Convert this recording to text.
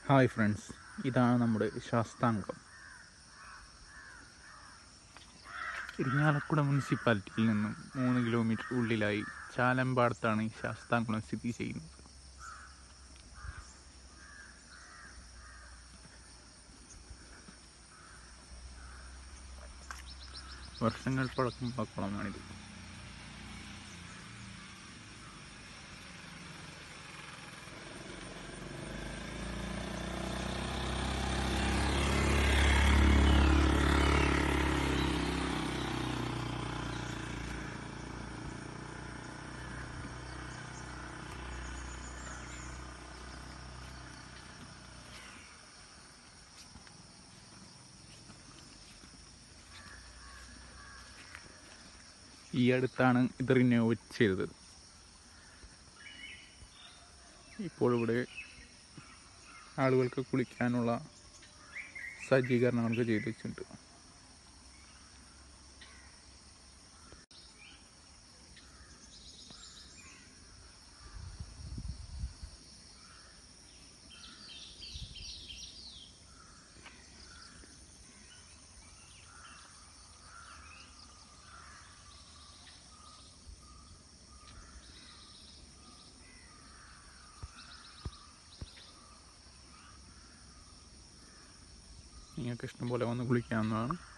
hi friends ഇതാണ് നമ്മുടെ ശാസ്താംഗം ഇരിങ്ങാലക്കുട മുനിസിപ്പാലിറ്റിയിൽ നിന്നും മൂന്ന് കിലോമീറ്റർ ഉള്ളിലായി ചാലമ്പാടത്താണ് ഈ ശാസ്താംകുളം സ്ഥിതി ചെയ്യുന്നത് വർഷങ്ങൾ പഴക്കമുള്ള കുളമാണിത് ഈ അടുത്താണ് ഇത് റിനോവേറ്റ് ചെയ്തത് ഇപ്പോൾ ഇവിടെ ആളുകൾക്ക് കുളിക്കാനുള്ള സജ്ജീകരണങ്ങളൊക്കെ ചെയ്തു വെച്ചിട്ടുണ്ട് നിങ്ങൾക്ക് ഇഷ്ടം പോലെ വന്ന് കുളിക്കാവുന്നതാണ്